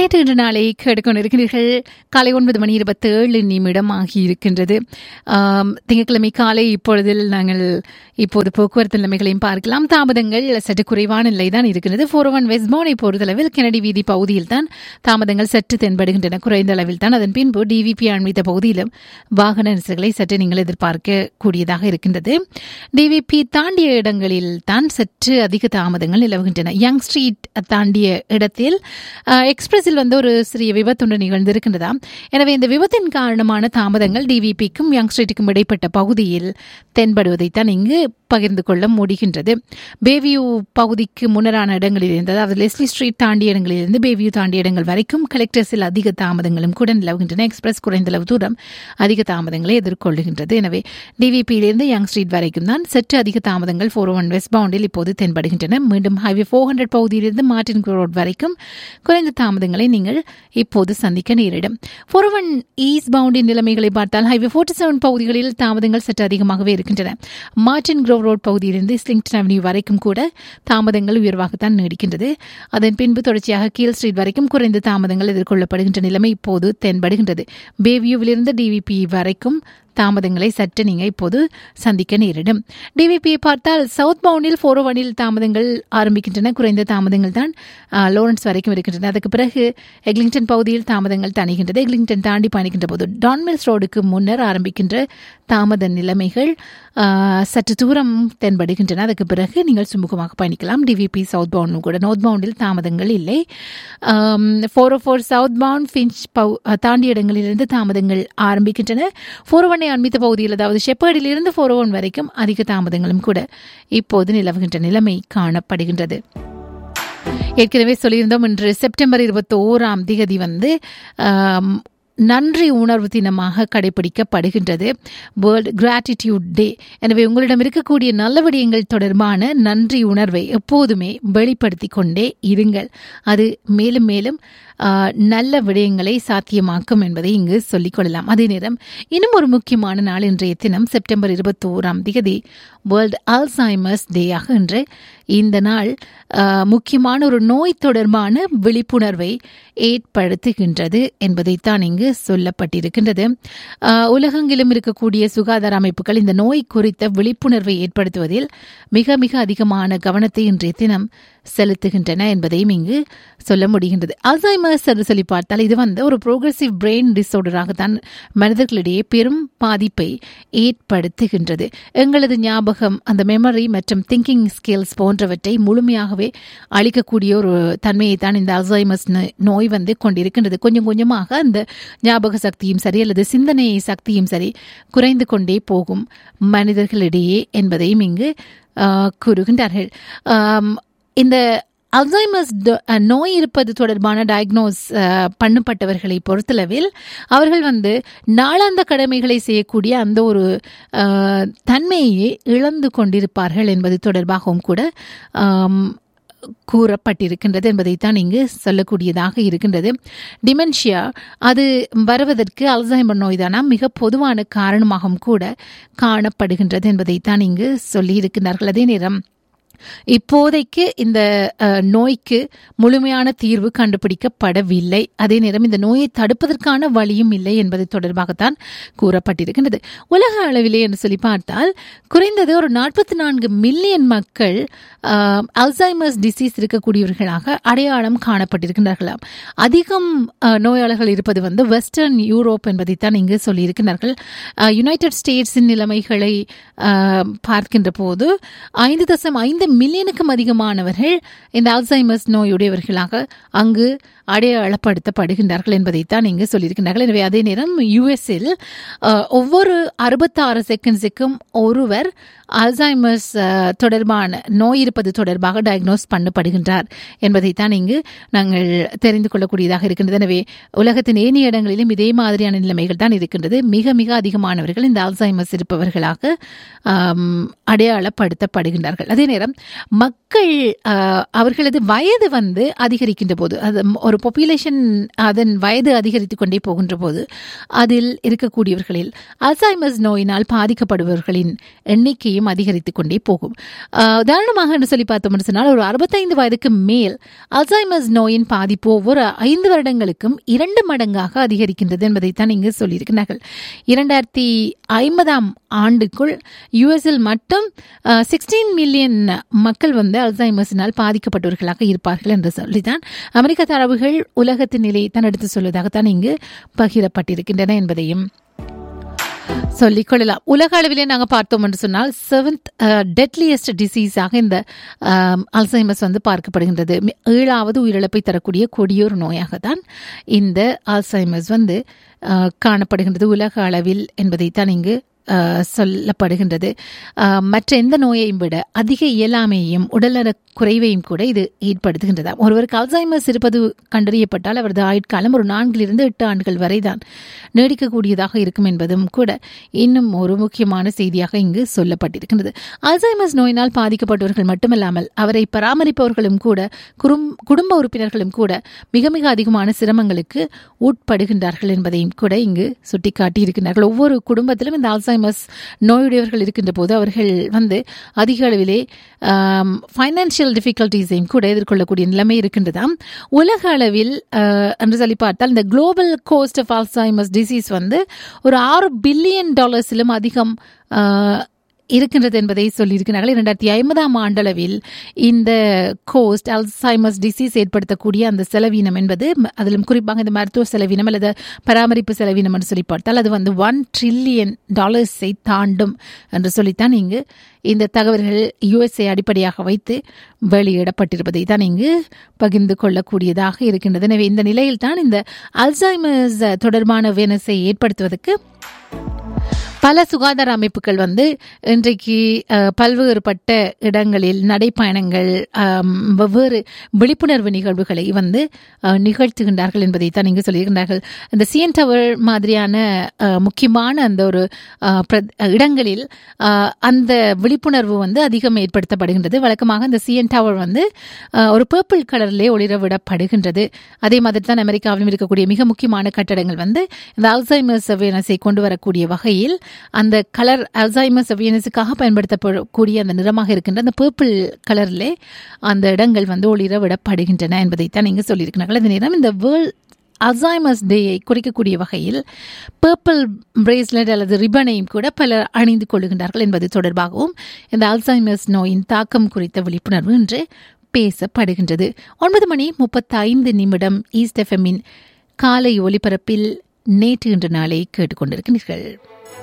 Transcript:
நேற்று இன்று நாளை கேட்டுக்கொண்டிருக்கிறீர்கள் காலை ஒன்பது மணி இருபத்தி ஏழு நிமிடம் ஆகியிருக்கின்றது ஆம், திங்கட்கிழமை காலை இப்பொழுதில் நாங்கள் இப்போது போக்குவரத்து நிலைமைகளையும் பார்க்கலாம் தாமதங்கள் சற்று குறைவான நிலை தான் இருக்கிறது ஃபோர் ஒன் வெஸ்ட்மோனை பொறுத்தளவில் கெனடி வீதி பகுதியில் தான் தாமதங்கள் சற்று தென்படுகின்றன குறைந்த அளவில் தான் அதன் பின்பு டிவிபி அண்மித்த பகுதியிலும் வாகன நெரிசல்களை சற்று நீங்கள் எதிர்பார்க்க கூடியதாக இருக்கின்றது டிவிபி தாண்டிய இடங்களில் தான் சற்று அதிக தாமதங்கள் நிலவுகின்றன யங் ஸ்ட்ரீட் தாண்டிய இடத்தில் அஹ், எக்ஸ்பிரஸில் வந்து ஒரு சிறிய விபத்து நிகழ்ந்திருக்கின்றதா எனவே இந்த விபத்தின் காரணமான தாமதங்கள் டிவிபிக்கும் யங் ஸ்ட்ரீட்டுக்கும் இடைப்பட்ட பகுதியில் தென்படுவதைத்தான் இங்கு பகிர்ந்து கொள்ள முடிகின்றது பேவியூ பகுதிக்கு முன்னரான இடங்களில் இருந்து அதாவது லெஸ்லி ஸ்ட்ரீட் தாண்டிய இடங்களிலிருந்து பேவியூ தாண்டிய இடங்கள் வரைக்கும் கலெக்டர்ஸில் அதிக தாமதங்களும் கூட நிலவுகின்றன எக்ஸ்பிரஸ் குறைந்த அளவு தூரம் அதிக தாமதங்களை எதிர்கொள்ளுகின்றது எனவே டிவிபியிலிருந்து யங் ஸ்ட்ரீட் வரைக்கும் தான் சற்று அதிக தாமதங்கள் ஃபோர் ஒன் வெஸ்ட் பவுண்டில் இப்போது தென்படுகின்றன மீண்டும் ஹைவே ஃபோர் ஹண்ட்ரட் பகுதியிலிருந்து மார்டின் ரோட் வரைக்கும் குறைந்த தாமதங்களை நீங்கள் இப்போது சந்திக்க நேரிடும் ஃபோர் ஒன் ஈஸ்ட் பவுண்டின் நிலைமைகளை பார்த்தால் ஹைவே ஃபோர்ட்டி செவன் பகுதிகளில் தாமதங்கள் சற்று அதிகமாகவே இருக்கின்றன மார்டின் க்ரோவ் ரோட் பகுதியிலிருந்து ஸ்லிங்டன் அவென்யூ வரைக்கும் கூட தாமதங்கள் உயர்வாகத்தான் நீடிக்கின்றது அதன் பின்பு தொடர்ச்சியாக கீழ் ஸ்ட்ரீட் வரைக்கும் குறைந்த தாமதங்கள் எதிர்கொள்ளப்படுகின்ற நிலைமை இப்போது தென்படுகின்றது பேவியூவிலிருந்து டிவிபி வரைக்கும் தாமதங்களை சற்று நீங்கள் இப்போது சந்திக்க நேரிடும் டிவிபியை பார்த்தால் சவுத் பவுண்டில் ஃபோர் ஒனில் தாமதங்கள் ஆரம்பிக்கின்றன குறைந்த தாமதங்கள் தான் ஆ, லாரன்ஸ் வரைக்கும் இருக்கின்றன அதுக்கு பிறகு எக்லிங்டன் பகுதியில் தாமதங்கள் தணிகின்றது எக்லிங்டன் தாண்டி பயணிக்கின்ற போது டான்மில்ஸ் ரோடுக்கு முன்னர் ஆரம்பிக்கின்ற தாமத நிலைமைகள் ஆ, சற்று தூரம் தென்படுகின்றன அதுக்கு பிறகு நீங்கள் சுமூகமாக பயணிக்கலாம் டிவிபி சவுத் பவுண்டும் கூட நார்த் பவுண்டில் தாமதங்கள் இல்லை four O four south bound Finch பவு தாண்டிய இடங்களிலிருந்து தாமதங்கள் ஆரம்பிக்கின்றன ஃபோர் ஒன்னை அண்மித்த பகுதியில் அதாவது ஷெப்பர்டிலிருந்து ஃபோர் ஒன் வரைக்கும் அதிக தாமதங்களும் கூட இப்போது நிலவுகின்ற நிலைமை காணப்படுகின்றது ஏற்கனவே சொல்லியிருந்தோம் இன்று செப்டம்பர் இருபத்தி ஓராம் திகதி வந்து ஆம், நன்றி உணர்வு தினமாக கடைபிடிக்கப்படுகின்றது வேர்ல்ட் கிராட்டிடியூட் டே எனவே உங்களிடம் இருக்கக்கூடிய நல்ல விடயங்கள் தொடர்பான நன்றி உணர்வை எப்போதுமே வெளிப்படுத்தி கொண்டே இருங்கள் அது மேலும் மேலும் ஆ, நல்ல விடயங்களை சாத்தியமாக்கும் என்பதை இங்கு சொல்லிக் கொள்ளலாம் அதே நேரம் இன்னும் ஒரு முக்கியமான நாள் இன்றைய தினம் செப்டம்பர் இருபத்தி ஓராம் தேதி வேர்ல்ட் அல்சைமர்ஸ் டேயாக இன்று இந்த நாள் ஆ, முக்கியமான ஒரு நோய் தொடர்பான விழிப்புணர்வை ஏற்படுத்துகின்றது என்பதைத்தான் இங்கு சொல்லப்பட்டிருக்கின்றது ஆ, உலகெங்கிலும் இருக்கக்கூடிய சுகாதார அமைப்புகள் இந்த நோய் குறித்த விழிப்புணர்வை ஏற்படுத்துவதில் மிக மிக அதிகமான கவனத்தை இன்றைய தினம் செலுத்துகின்றன என்பதையும் இங்கு சொல்ல முடிகின்றது அல்சைமர்ஸ் என்று சொல்லி பார்த்தால் இது வந்து ஒரு ப்ரோக்ரஸிவ் பிரெயின் டிஸார்டராக தான் மனிதர்களிடையே பெரும் பாதிப்பை ஏற்படுத்துகின்றது எங்களது ஞாபகம் அந்த மெமரி மற்றும் திங்கிங் ஸ்கில்ஸ் போன்றவற்றை முழுமையாகவே அளிக்கக்கூடிய ஒரு தன்மையை தான் இந்த அல்சைமர்ஸ் நோய் நோய் வந்து கொண்டிருக்கின்றது கொஞ்சம் கொஞ்சமாக அந்த ஞாபக சக்தியும் சரி அல்லது சிந்தனை சக்தியும் சரி குறைந்து கொண்டே போகும் மனிதர்களிடையே என்பதையும் இங்கு ஆ, கூறுகின்றார்கள் ஆம், இந்த அல்சைமர்ஸ் ட- அஹ், நோய் இருப்பது தொடர்பான டயக்னோஸ் பண்ணப்பட்டவர்களை பொறுத்தளவில் அவர்கள் வந்து நாளாந்த கடமைகளை செய்யக்கூடிய அந்த ஒரு அஹ், தன்மையை இழந்து கொண்டிருப்பார்கள் என்பது தொடர்பாகவும் கூட ஆம், கூறப்பட்டிருக்கின்றது என்பதைத்தான் இங்கு சொல்லக்கூடியதாக இருக்கின்றது டிமென்ஷியா அது வருவதற்கு அல்சைமர் நோய்தானா மிக பொதுவான காரணமாகவும் கூட காணப்படுகின்றது என்பதைத்தான் இங்கு சொல்லியிருக்கிறார்கள் அதே நேரம் இப்போதைக்கு இந்த அஹ், நோய்க்கு முழுமையான தீர்வு கண்டுபிடிக்கப்படவில்லை அதே நேரம் இந்த நோயை தடுப்பதற்கான வழியும் இல்லை என்பது தொடர்பாகத்தான் கூறப்பட்டிருக்கின்றது உலக அளவிலே என்று சொல்லி பார்த்தால் குறைந்தது ஒரு நாற்பத்தி நான்கு மில்லியன் மக்கள் அஹ், அல்சைமர்ஸ் டிசீஸ் இருக்கக்கூடியவர்களாக அடையாளம் காணப்பட்டிருக்கின்றார்களாம் அதிகம் அஹ், நோயாளர்கள் இருப்பது வந்து வெஸ்டர்ன் யூரோப் என்பதைத்தான் இங்கு சொல்லியிருக்கிறார்கள் அஹ், யுனைடெட் ஸ்டேட்ஸின் நிலைமைகளை அஹ், பார்க்கின்ற போது ஐந்து தசம் ஐந்து மில்லியனுக்கும் அதிகமானவர்கள் இந்த அல்சைமர்ஸ் நோயுடையவர்களாக அங்கு அடையாளப்படுத்தப்படுகின்றார்கள் என்பதைத்தான் இங்கு சொல்லியிருக்கிறார்கள் எனவே அதே நேரம் யுஎஸ்இல் ஒவ்வொரு அறுபத்தாறு செகண்ட்ஸுக்கும் ஒருவர் அல்சைமர்ஸ் அஹ், தொடர்பான நோய் இருப்பது தொடர்பாக டயக்னோஸ் பண்ணப்படுகின்றார் என்பதைத்தான் இங்கு நாங்கள் தெரிந்து கொள்ளக்கூடியதாக இருக்கின்றது எனவே உலகத்தின் ஏனைய இடங்களிலும் இதே மாதிரியான நிலைமைகள் தான் இருக்கின்றது மிக மிக அதிகமானவர்கள் இந்த அல்சைமர்ஸ் இருப்பவர்களாக ஆம், அடையாளப்படுத்தப்படுகின்றார்கள் அதே நேரம் மக்கள் ஆஹ், அவர்களது வயது வந்து அதிகரிக்கின்ற போது அது ஒரு பாப்புலேஷன் அதன் வயது அதிகரித்து கொண்டே போகின்ற போது அதில் இருக்கக்கூடியவர்களில் அல்சைமர்ஸ் நோயினால் பாதிக்கப்படுபவர்களின் எண்ணிக்கையும் நிலையும் அதிகரித்துக் கொண்டே போகும் ஆஹ் உதாரணமாக என்று சொல்லி பார்த்தோம்னு சொன்னால் ஒரு அறுபத்தைந்து வயதுக்கு மேல் அல்சைமர்ஸ் நோயின் பாதிப்பு ஒவ்வொரு ஐந்து வருடங்களுக்கும் இரண்டு மடங்காக அதிகரிக்கின்றது என்பதைத்தான் இங்கு சொல்லியிருக்கிறார்கள் இரண்டாயிரத்தி ஐம்பதாம் ஆண்டுக்குள் யுஎஸில் மட்டும் சிக்ஸ்டீன் மில்லியன் மக்கள் வந்து அல்சைமர்ஸினால் பாதிக்கப்பட்டவர்களாக இருப்பார்கள் என்று சொல்லிதான் அமெரிக்க தரவுகள் உலகத்தின் நிலையை தான் எடுத்து சொல்வதாகத்தான் இங்கு பகிரப்பட்டிருக்கின்றன என்பதையும் சொல்லிக் கொள்ளலாம் உலக அளவிலே நாங்கள் பார்த்தோம் என்று சொன்னால் செவன்த் டெட்லியஸ்ட் டிசீஸாக இந்த அல்சைமஸ் வந்து பார்க்கப்படுகின்றது மி- ஏழாவது உயிரிழப்பை தரக்கூடிய கொடியோர் நோயாக தான் இந்த அல்சைமஸ் வந்து அஹ், காணப்படுகின்றது உலக அளவில் என்பதைத்தான் இங்கு அஹ், சொல்லப்படுகின்றது அஹ், மற்ற எந்த நோயையும் விட அதிக இயலாமையையும் உடல்நல குறைவையும் கூட இது ஏற்படுத்துகின்றதாம் ஒருவருக்கு அல்சைமர்ஸ் இருப்பது கண்டறியப்பட்டால் அவரது ஆயுட்காலம் ஒரு நான்கிலிருந்து எட்டு ஆண்டுகள் வரைதான் நீடிக்கக்கூடியதாக இருக்கும் என்பதும் கூட இன்னும் ஒரு முக்கியமான செய்தியாக இங்கு சொல்லப்பட்டிருக்கின்றது அல்சைமர்ஸ் நோயினால் பாதிக்கப்பட்டவர்கள் மட்டுமல்லாமல் அவரை பராமரிப்பவர்களும் கூட குறும் குடும்ப உறுப்பினர்களும் கூட மிக மிக அதிகமான சிரமங்களுக்கு உட்படுகின்றார்கள் என்பதையும் கூட இங்கு சுட்டிக்காட்டியிருக்கிறார்கள் ஒவ்வொரு குடும்பத்திலும் இந்த அல்சைமர்ஸ் நோயுடையவர்கள் இருக்கின்ற போது அவர்கள் வந்து அதிக அளவிலே ஃபைனான்சியல் டிஃபிகல்ட்டிஸையும் கூட எதிர்கொள்ளக்கூடிய நிலைமை இருக்கின்றதாம் உலக அளவில் ஆஹ், என்று சொல்லி பார்த்தால் இந்த global cost of Alzheimer's disease வந்து ஒரு ஆறு பில்லியன் டாலர்ஸிலும் அதிகம் ஆஹ், இருக்கின்றது என்பதை சொல்லியிருக்கிறார்கள் இரண்டாயிரத்தி ஐம்பதாம் ஆண்டளவில் இந்த கோஸ்ட் அல்சைமர்ஸ் டிசீஸ் ஏற்படுத்தக்கூடிய அந்த செலவீனம் என்பது ம- அதிலும் குறிப்பாக இந்த மருத்துவ செலவீனம் அல்லது பராமரிப்பு செலவீனம் என்று சொல்லி பார்த்தால் அது வந்து ஒன் ட்ரில்லியன் டாலர்ஸை தாண்டும் என்று சொல்லித்தான் இங்கு இந்த தகவல்கள் யுஎஸ்ஏ அடிப்படையாக வைத்து வெளியிடப்பட்டிருப்பதை தான் இங்கு பகிர்ந்து கொள்ளக்கூடியதாக இருக்கின்றது எனவே இந்த நிலையில் தான் இந்த அல்சைமர்ஸ் தொடர்பான அவேர்னஸை ஏற்படுத்துவதற்கு பல சுகாதார அமைப்புகள் வந்து இன்றைக்கு அஹ், பல்வேறுபட்ட இடங்களில் நடைப்பயணங்கள் ஆம், வெவ்வேறு விழிப்புணர்வு நிகழ்வுகளை வந்து அஹ், நிகழ்த்துகின்றார்கள் என்பதை தான் இங்கு சொல்லியிருக்கின்றார்கள் இந்த சிஎன் டவர் மாதிரியான அஹ், முக்கியமான அந்த ஒரு அஹ், பிர- இடங்களில் அஹ், அந்த விழிப்புணர்வு வந்து அதிகம் ஏற்படுத்தப்படுகின்றது வழக்கமாக இந்த சிஎன் டவர் வந்து அஹ், ஒரு பர்பிள் கலரிலே ஒளிர விடப்படுகின்றது அதே மாதிரி தான் அமெரிக்காவிலும் இருக்கக்கூடிய மிக முக்கியமான கட்டடங்கள் வந்து இந்த அல்சைமர்ஸ் அவேர்னஸை கொண்டு வரக்கூடிய வகையில் அந்த கலர் அல்சைமர்ஸ் அவேர்னஸுக்காக பயன்படுத்தப்படக்கூடிய அந்த நிறமாக இருக்கின்ற அந்த பர்பிள் கலரிலே அந்த இடங்கள் வந்து ஒளிர விடப்படுகின்றன என்பதைத்தான் இங்கு சொல்லியிருக்கிறார்கள் அந்த நேரம் இந்த வேர்ல்ட் அல்சைமர்ஸ் டேயை குறிக்கக்கூடிய வகையில் பர்பிள் பிரேஸ்லெட் அல்லது ரிப்பனையும் கூட பலர் அணிந்து கொள்ளுகின்றார்கள் என்பது தொடர்பாகவும் இந்த அல்சைமர்ஸ் நோயின் தாக்கம் குறித்த விழிப்புணர்வு இன்று பேசப்படுகின்றது ஒன்பது மணி முப்பத்தைந்து நிமிடம் ஈஸ்ட் எஃப்எம்மின் காலை ஒலிபரப்பில் நேற்று இன்று நாளை கேட்டுக்கொண்டிருக்கிறீர்கள்